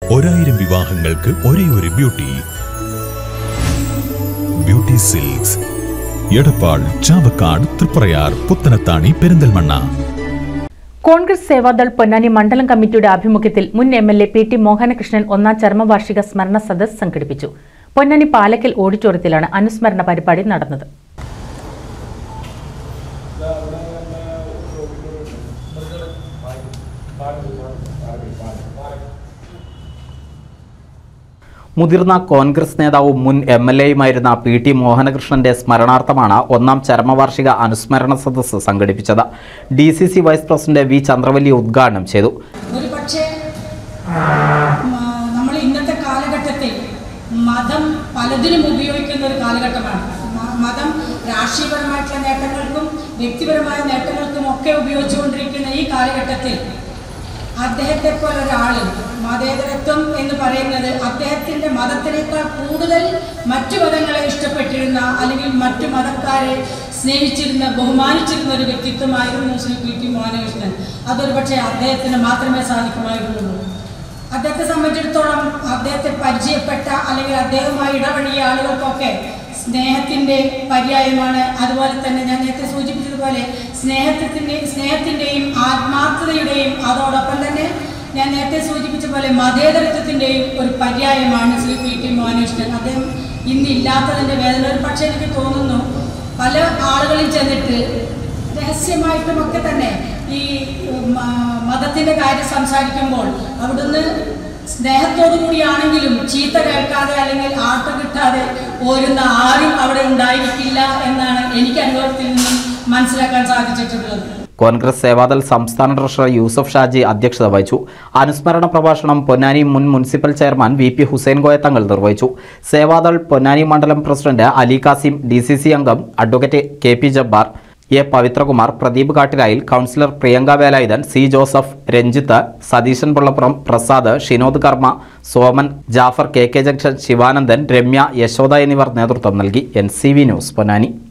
ഒരായിരം വിവാഹങ്ങൾക്ക് ഒരേ ഒരു beauty beauty silks Edappal Chavakkad Triprayar Puthanathani Perinthalmanna Congress Sevadal Ponnani മണ്ഡലം കമ്മിറ്റിയുടെ ആഭിമുഖ്യത്തിൽ മുൻ M L A P T Mohanakrishnan ഒന്നാം ചരമവാർഷിക സ്മരണ സദസ് സംഘടിപ്പിച്ചു പൊന്നാനി പാലക്കൽ ഓഡിറ്റോറിയത്തിലാണ് അനുസ്മരണ പരിപാടി നടന്നത് മുതിർന്ന കോൺഗ്രസ് നേതാവും മുൻ എം എൽ എയുമായിരുന്ന പി ടി മോഹനകൃഷ്ണന്റെ സ്മരണാർത്ഥമാണ് ഒന്നാം ചരമവാർഷിക അനുസ്മരണ സദസ്സ് സംഘടിപ്പിച്ചത് D C C vice president V Chandravalli ഉദ്ഘാടനം ചെയ്തു ഒരു പക്ഷേ നമ്മൾ ഇന്നത്തെ കാലഘട്ടത്തിൽ മതം പലതിനും ഉപയോഗിക്കുന്ന ഒരു കാലഘട്ടമാണ് മ- മതം രാഷ്ട്രീയപരമായിട്ടുള്ള നേട്ടങ്ങൾക്കും വ്യക്തിപരമായ നേട്ടങ്ങൾക്കും ഒക്കെ ഉപയോഗിച്ചുകൊണ്ടിരിക്കുന്ന ഈ കാലഘട്ടത്തിൽ അദ്ദേഹത്തെ പോലെ ഒരാൾ മതേതരത്വം എന്ന് പറയുന്നത് അദ്ദേഹത്തിൻ്റെ മതത്തിനേക്കാൾ കൂടുതൽ മറ്റു മതങ്ങളെ ഇഷ്ടപ്പെട്ടിരുന്ന അല്ലെങ്കിൽ മറ്റു മതക്കാരെ സ്നേഹിച്ചിരുന്ന ബഹുമാനിച്ചിരുന്ന ഒരു വ്യക്തിത്വമായിരുന്നു ശ്രീ പി ടി മോഹനകൃഷ്ണൻ അതൊരു പക്ഷേ അദ്ദേഹത്തിന് മാത്രമേ സാധിക്കുമായിരുന്നുള്ളൂ അദ്ദേഹത്തെ സംബന്ധിച്ചിടത്തോളം അദ്ദേഹത്തെ പരിചയപ്പെട്ട അല്ലെങ്കിൽ അദ്ദേഹവുമായി ഇടപഴകിയ ആളുകൾക്കൊക്കെ സ്നേഹത്തിൻ്റെ പര്യായമാണ് അതുപോലെ തന്നെ ഞാൻ നേരത്തെ സൂചിപ്പിച്ചതുപോലെ സ്നേഹത്തിൻ്റെ സ്നേഹത്തിൻ്റെയും ആത്മാർത്ഥതയുടെയും അതോടൊപ്പം തന്നെ ഞാൻ നേരത്തെ സൂചിപ്പിച്ച പോലെ മതേതരത്വത്തിൻ്റെയും ഒരു പര്യായമാണ് ശ്രീ പി ടി മോഹനകൃഷ്ണൻ അദ്ദേഹം ഇന്നില്ലാത്തതിൻ്റെ വേദന ഒരു പക്ഷേ എനിക്ക് തോന്നുന്നു പല ആളുകളിൽ ചെന്നിട്ട് രഹസ്യമായിട്ടുമൊക്കെ തന്നെ ഈ മ- മതത്തിന്റെ കാര്യം സംസാരിക്കുമ്പോൾ അവിടുന്ന് സ്നേഹത്തോടു കൂടിയാണെങ്കിലും ചീത്ത കേൾക്കാതെ അല്ലെങ്കിൽ ആട്ട കിട്ടാതെ പോരുന്ന ആരും അവിടെ ഉണ്ടായിരിക്കില്ല എന്നാണ് എനിക്ക് അനുഭവത്തിൽ നിന്നും മനസ്സിലാക്കാൻ സാധിച്ചിട്ടുള്ളത് കോൺഗ്രസ് സേവാദൾ സംസ്ഥാന ട്രഷറർ യൂസഫ് ഷാജി അധ്യക്ഷത വഹിച്ചു അനുസ്മരണ പ്രഭാഷണം പൊന്നാനി മുൻ municipal chairman V P Hussain Koya Thangal നിർവഹിച്ചു സേവാദൾ പൊന്നാനി മണ്ഡലം president Ali Kasim D C C അംഗം advocate K P Jabbar A Pavithrakumar Pradeep Kattilayil councillor Priyanka Velayudhan C Joseph Ranjith Satheesan Pullappuram Prasad Shinod കർമ്മ Soman Jafar K K junction Sivanandan Ramya Yashoda എന്നിവർ നേതൃത്വം നൽകി N C V news Ponnani